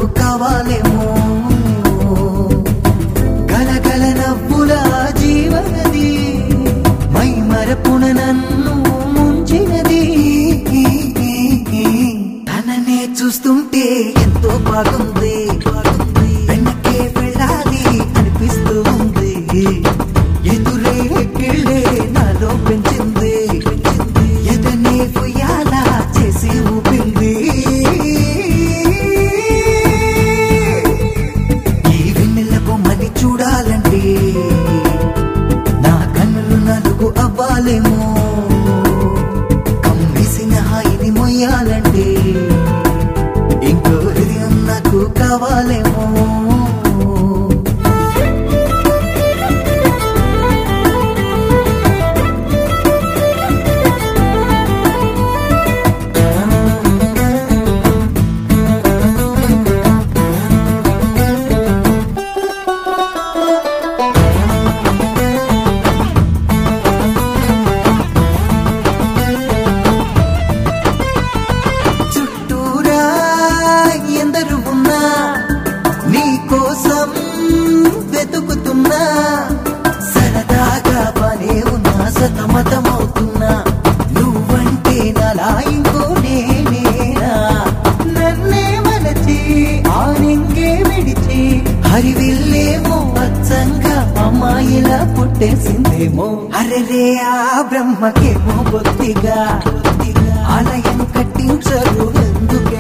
కావాలేమో గలగల నవ్వుల జీవనది మై మరపున నన్ను ముంచినది తననే చూస్తుంటే ఎంతో బాగుంది వెనకే వెళ్ళాలి అనిపిస్తూ ఉంది ఎదురే గిళ్ళే నాలో పెంచింది ఎదనే ఉయ్యాలా చేసి ఊపింది ఈ వెన్నెల బొమ్మని చూడాలంటే నా కన్నులు నలుగు అవ్వాలేమో కమ్మేసిన హాయిని మొయ్యాలంటే ఇంకో హృదయం నాకు కావాలేమో చుట్టూరా ఎందరు ఉన్నా నీ కోసం వెతుకుతున్నా సరదాగా పనే ఉన్నా సతమతమవుతున్నా నువ్వంటే నలా ఇంకో నేనేనా నన్నే మలచి ఆనింగే విడిచి హరివిల్లేమో అచ్చంగా అమ్మాయిలా పుట్టేసిందేమో అరెరే ఆ బ్రహ్మకేమో బొత్తిగా ఆలయం కట్టించరు ఎందుకే